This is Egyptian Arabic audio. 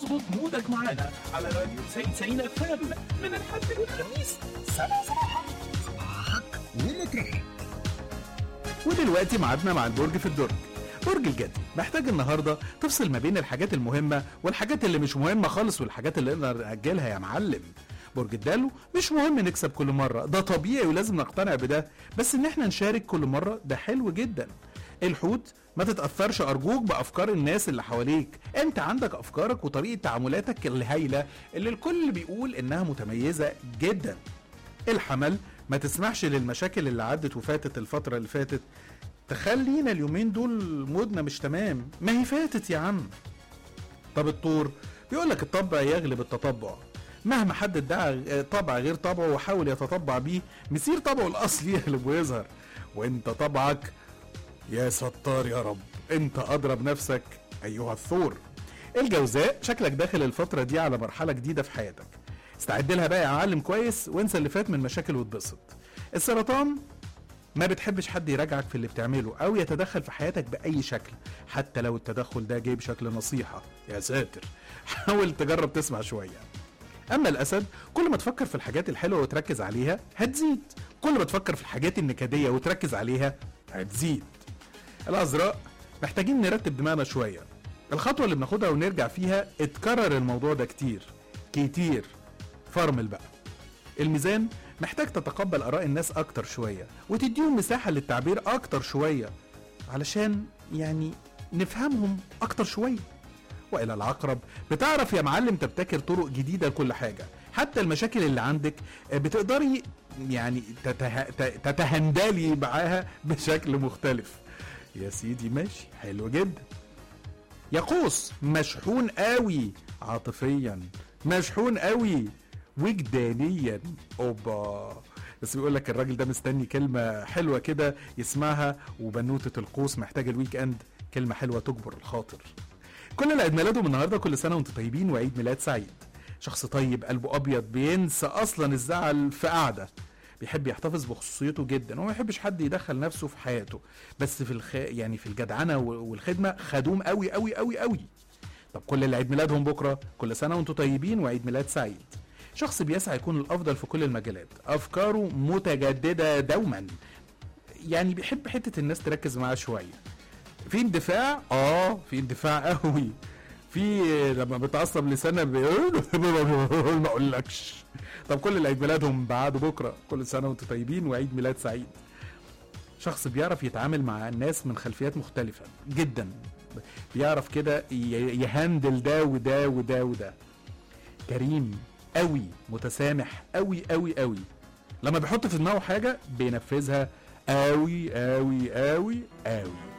واظبط مودك معانا على راديو 90 اف ام من الحد للخميس سبعة صباحا صباحك ومطرحك ودلوقتي ميعادنا مع البرج في الدرج برج الجدي محتاج النهارده تفصل ما بين الحاجات المهمه والحاجات اللي مش مهمه خالص والحاجات اللي نقدر ناجلها يا معلم برج الدلو مش مهم نكسب كل مره ده طبيعي ولازم نقتنع بده بس ان احنا نشارك كل مره ده حلو جدا الحوت ما تتاثرش ارجوك بافكار الناس اللي حواليك انت عندك افكارك وطريقه تعاملاتك الهايله اللي الكل بيقول انها متميزه جدا الحمل ما تسمحش للمشاكل اللي عدت وفاتت الفترة اللي فاتت تخلينا اليومين دول مودنا مش تمام ما هي فاتت يا عم طب الطور بيقول لك الطبع يغلب التطبع مهما حد ادعى طبع غير طبعه وحاول يتطبع بيه مسير طبعه الاصلي يغلب ويظهر وانت طبعك يا ستار يا رب انت اضرب نفسك ايها الثور الجوزاء شكلك داخل الفترة دي على مرحلة جديدة في حياتك استعد لها بقى يا معلم كويس وانسى اللي فات من مشاكل واتبسط السرطان ما بتحبش حد يراجعك في اللي بتعمله او يتدخل في حياتك باي شكل حتى لو التدخل ده جاي بشكل نصيحة يا ساتر حاول تجرب تسمع شوية اما الاسد كل ما تفكر في الحاجات الحلوه وتركز عليها هتزيد كل ما تفكر في الحاجات النكديه وتركز عليها هتزيد الازرق محتاجين نرتب دماغنا شويه الخطوه اللي بناخدها ونرجع فيها اتكرر الموضوع ده كتير كتير فرمل بقى الميزان محتاج تتقبل اراء الناس اكتر شويه وتديهم مساحه للتعبير اكتر شويه علشان يعني نفهمهم اكتر شويه والى العقرب بتعرف يا معلم تبتكر طرق جديده لكل حاجه حتى المشاكل اللي عندك آه، بتقدري يعني تته... ت- تتهندلي معاها بشكل مختلف يا سيدي ماشي حلو جدا يقوس مشحون قوي عاطفيا مشحون قوي وجدانيا اوبا بس بيقول لك الراجل ده مستني كلمة حلوة كده يسمعها وبنوتة القوس محتاج الويك اند كلمة حلوة تجبر الخاطر كل اللي عيد ميلادهم النهارده كل سنة وانتم طيبين وعيد ميلاد سعيد شخص طيب قلبه ابيض بينسى اصلا الزعل في قعده بيحب يحتفظ بخصوصيته جدا وما يحبش حد يدخل نفسه في حياته بس في الخ... يعني في الجدعنه والخدمه خدوم قوي قوي قوي قوي طب كل اللي عيد ميلادهم بكره كل سنه وانتم طيبين وعيد ميلاد سعيد شخص بيسعى يكون الافضل في كل المجالات افكاره متجدده دوما يعني بيحب حته الناس تركز معاه شويه في اندفاع اه في اندفاع قوي في لما بتعصب لسانه بيقول ما اقولكش طب كل اللي عيد ميلادهم بعد بكره كل سنه وانتم طيبين وعيد ميلاد سعيد شخص بيعرف يتعامل مع الناس من خلفيات مختلفة جدا بيعرف كده ي- يهندل ده وده وده وده كريم قوي متسامح قوي قوي قوي لما بيحط في دماغه حاجة بينفذها قوي قوي قوي قوي